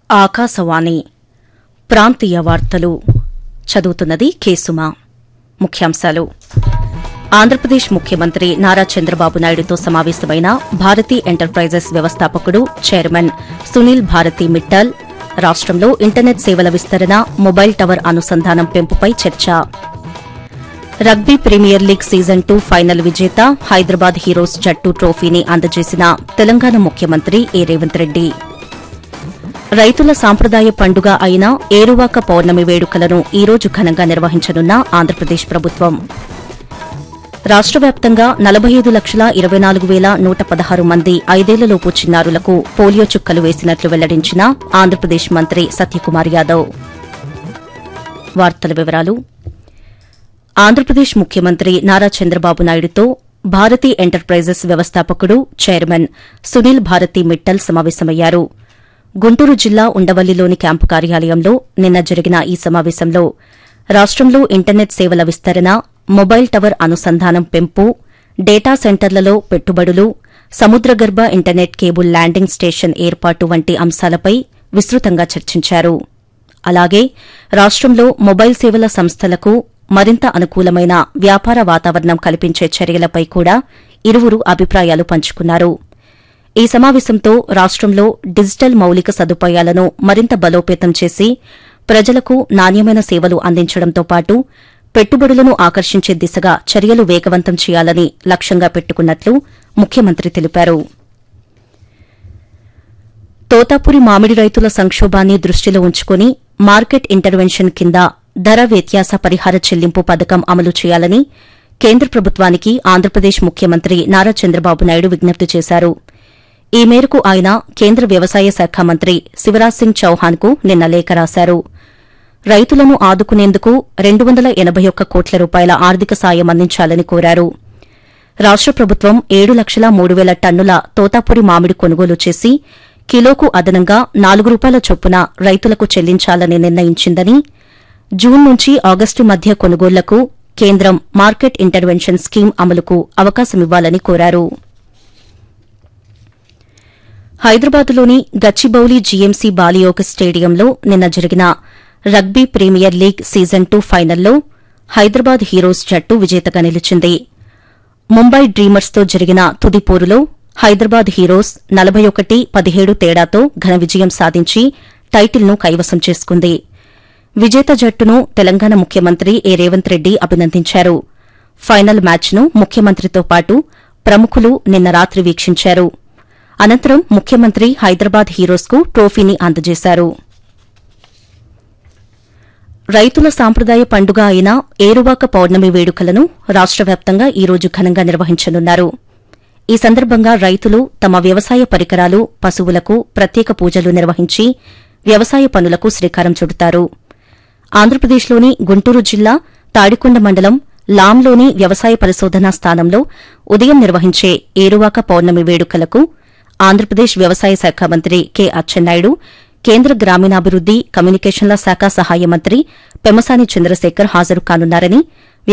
ఆకాశవాణి ప్రాంతీయ వార్తలు చదువుతున్నది కేసుమా ముఖ్యాంశాలు ఆంధ్రప్రదేశ్ ముఖ్యమంత్రి నారా చంద్రబాబు నాయుడుతో సమావేశమైన భారతీ ఎంటర్ప్రైజెస్ వ్యవస్థాపకుడు చైర్మన్ సునీల్ భారతి మిట్టల్ రాష్టంలో ఇంటర్నెట్ సేవల విస్తరణ మొబైల్ టవర్ అనుసంధానం పెంపుపై చర్చ rugby premier league season two final విజేత హైదరాబాద్ హీరోస్ జట్టు ట్రోఫీని అందజేసిన తెలంగాణ ముఖ్యమంత్రి ఏ రేవంత్ రెడ్డి రైతుల సాంప్రదాయ పండుగ అయిన ఏరువాక పౌర్ణమి వేడుకలను ఈ రోజు ఘనంగా నిర్వహించనున్న ఆంధ్రప్రదేశ్ ప్రభుత్వం రాష్ట వ్యాప్తంగా నలభై ఐదు లక్షల ఇరవై నాలుగు వేల నూట పదహారు మంది ఐదేళ్లలోపు చిన్నారులకు పోలియో చుక్కలు వేసినట్లు వెల్లడించిన ఆంధ్రప్రదేశ్ మంత్రి సత్యకుమార్ యాదవ్ వార్తల వివరాలు ఆంధ్రప్రదేశ్ ముఖ్యమంత్రి నారా చంద్రబాబు నాయుడుతో భారతీ ఎంటర్ప్రైజెస్ వ్యవస్థాపకుడు చైర్మన్ సునీల్ భారతి మిట్టల్ సమావేశమయ్యారు గుంటూరు జిల్లా ఉండవల్లిలోని క్యాంపు కార్యాలయంలో నిన్న జరిగిన ఈ సమావేశంలో రాష్టంలో ఇంటర్నెట్ సేవల విస్తరణ మొబైల్ టవర్ అనుసంధానం పెంపు డేటా సెంటర్లలో పెట్టుబడులు సముద్రగర్భ ఇంటర్నెట్ కేబుల్ ల్యాండింగ్ స్టేషన్ ఏర్పాటు వంటి అంశాలపై విస్తృతంగా చర్చించారు అలాగే రాష్టంలో మొబైల్ సేవల సంస్థలకు మరింత అనుకూలమైన వ్యాపార వాతావరణం కల్పించే చర్యలపై కూడా ఇరువురు అభిప్రాయాలు పంచుకున్నారు ఈ సమావేశంతో రాష్టంలో డిజిటల్ మౌలిక సదుపాయాలను మరింత బలోపేతం చేసి ప్రజలకు నాణ్యమైన సేవలు అందించడంతో పాటు పెట్టుబడులను ఆకర్షించే దిశగా చర్యలు వేగవంతం చేయాలని లక్ష్యంగా పెట్టుకున్నట్లు ముఖ్యమంత్రి తెలిపారు తోతాపురి మామిడి రైతుల సంక్షోభాన్ని దృష్టిలో ఉంచుకుని మార్కెట్ ఇంటర్వెన్షన్ కింద ధర వ్యత్యాస పరిహార చెల్లింపు పథకం అమలు చేయాలని కేంద్ర ప్రభుత్వానికి ఆంధ్రప్రదేశ్ ముఖ్యమంత్రి నారా చంద్రబాబు నాయుడు విజ్ఞప్తి చేశారు ఈ మేరకు ఆయన కేంద్ర వ్యవసాయ శాఖ మంత్రి శివరాజ్ సింగ్ చౌహాన్ కు నిన్న లేఖ రాశారు రైతులను ఆదుకునేందుకు రెండు వందల ఎనబై ఒక్క కోట్ల రూపాయల ఆర్థిక సాయం అందించాలని కోరారు రాష్ట ప్రభుత్వం ఏడు లక్షల మూడు వేల టన్నుల తోతాపురి మామిడి కొనుగోలు చేసి కిలోకు అదనంగా నాలుగు రూపాయల చొప్పున రైతులకు చెల్లించాలని నిర్ణయించిందని జూన్ నుంచి ఆగస్టు మధ్య కొనుగోళ్లకు కేంద్రం మార్కెట్ ఇంటర్వెన్షన్ స్కీమ్ అమలుకు అవకాశమివ్వాలని కోరారు హైదరాబాద్లోని గచ్చిబౌలి జీఎంసీ బాలియోగ్ స్టేడియంలో నిన్న జరిగిన rugby premier league season two ఫైనల్లో హైదరాబాద్ హీరోస్ జట్టు విజేతగా నిలిచింది ముంబై డ్రీమర్స్తో జరిగిన తుది పోరులో హైదరాబాద్ హీరోస్ నలభై ఒకటి పదిహేడు తేడాతో ఘన విజయం సాధించి టైటిల్ను కైవసం చేసుకుంది విజేత జట్టును తెలంగాణ ముఖ్యమంత్రి ఏ రేవంత్ రెడ్డి అభినందించారు ఫైనల్ మ్యాచ్ను ముఖ్యమంత్రితో పాటు ప్రముఖులు నిన్న రాత్రి వీక్షించారు అనంతరం ముఖ్యమంత్రి హైదరాబాద్ హీరోస్కు ట్రోఫీని అందజేశారు రైతుల సాంప్రదాయ పండుగ అయిన ఏరువాక పౌర్ణమి వేడుకలను రాష్ట వ్యాప్తంగా ఈ రోజు ఘనంగా నిర్వహించనున్నారు ఈ సందర్భంగా రైతులు తమ వ్యవసాయ పరికరాలు పశువులకు ప్రత్యేక పూజలు నిర్వహించి వ్యవసాయ పనులకు శ్రీకారం చుడతారు ఆంధ్రప్రదేశ్లోని గుంటూరు జిల్లా తాడికొండ మండలం లాంలోని వ్యవసాయ పరిశోధనా స్థానంలో ఉదయం నిర్వహించే ఏరువాక పౌర్ణమి వేడుకలకు ఆంధ్రప్రదేశ్ వ్యవసాయ శాఖ మంత్రి కె అచ్చెన్నాయుడు కేంద్ర గ్రామీణాభివృద్ది కమ్యూనికేషన్ల శాఖ సహాయ మంత్రి పెమసాని చంద్రశేఖర్ హాజరు కానున్నారని